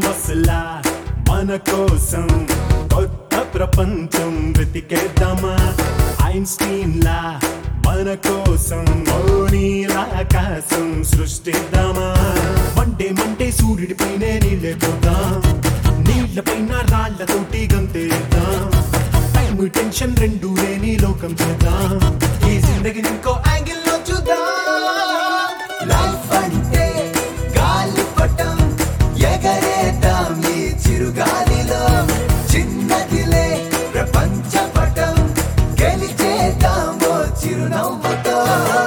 అసలా మన కోసం కొత్త ప్రపంచం వెతికేద్దామా ఐన్స్టీన్ లా మన కోసం ఓ నీలాకాశం సృష్టిద్దామా మంటే మంటే సూర్యుడి పైనే నీళ్ళే పోతాం నీళ్ల పైన రాళ్లతోటి గంతేద్దాం టైం టెన్షన్ రెండు లేని లోకం చేద్దాం ఈ జిందగిని ఇంకో యాంగిల్ లో చూద్దాం లైఫ్ అంటే గాలిపటం ఎగరేద్దాం ఈ చిరుగాలిలో చిన్నదిలే ప్రపంచ పటం గెలిచేద్దాం ఓ చిరునవ్వుతో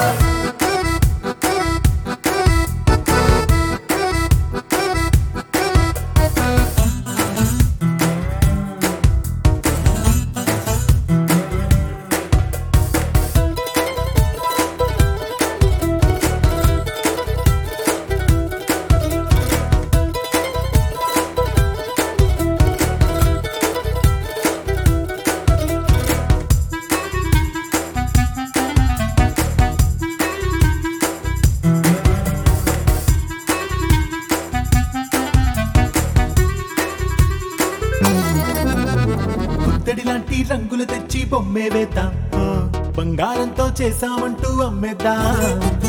పుత్తడి లాంటి రంగులు తెచ్చి బొమ్మే వేద్దాం బంగారంతో చేసామంటూ అమ్మేద్దాం